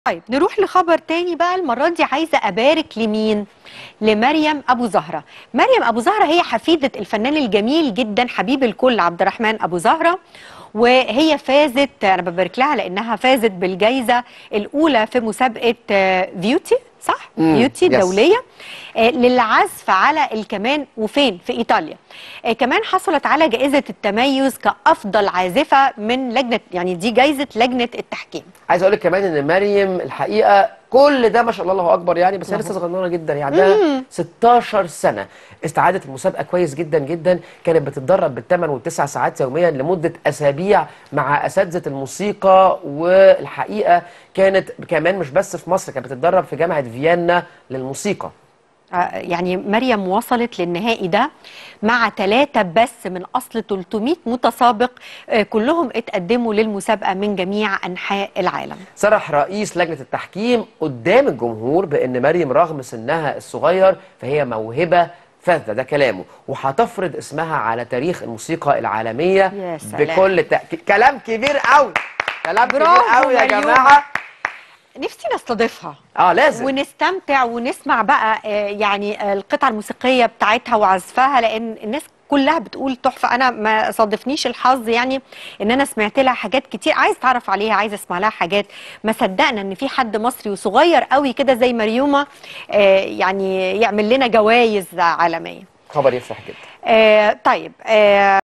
طيب نروح لخبر تاني بقى المرة دي عايزة أبارك لمين؟ لمريم أبو زهرة مريم أبو زهرة هي حفيدة الفنان الجميل جدا حبيب الكل عبد الرحمن أبو زهرة وهي فازت أنا ببارك لها لأنها فازت بالجائزة الأولى في مسابقة آه، فيوتي صح؟ مم، فيوتي يس. دولية آه، للعزف على الكمان وفين؟ في إيطاليا آه، كمان حصلت على جائزة التميز كأفضل عازفة من لجنة يعني دي جائزة لجنة التحكيم عايز اقول لك كمان ان مريم الحقيقه كل ده ما شاء الله الله اكبر يعني بس هي لسه صغننه جدا يعني عندها 16 سنه استعادت المسابقه كويس جدا جدا كانت بتتدرب بالثمان والتسع ساعات يوميا لمده اسابيع مع اساتذه الموسيقى والحقيقه كانت كمان مش بس في مصر كانت بتتدرب في جامعه فيينا للموسيقى آه، يعني مريم وصلت للنهائي ده مع ثلاثة بس من أصل 300 متسابق آه، كلهم اتقدموا للمسابقة من جميع أنحاء العالم صرح رئيس لجنة التحكيم قدام الجمهور بأن مريم رغم سنها الصغير فهي موهبة فذة ده كلامه وهتفرض اسمها على تاريخ الموسيقى العالمية يا سلام. بكل تأكيد كلام كبير قوي كلام كبير برافو قوي يا مريوم. جماعة نفسي نستضيفها اه لازم ونستمتع ونسمع بقى آه، يعني آه، القطعة الموسيقية بتاعتها وعزفها لأن الناس كلها بتقول تحفة أنا ما صادفنيش الحظ يعني إن أنا سمعت لها حاجات كتير عايز أتعرف عليها عايز أسمع لها حاجات ما صدقنا إن في حد مصري وصغير قوي كده زي مريومة آه، يعني يعمل لنا جوائز عالمية خبر يفرح جدا آه، طيب آه،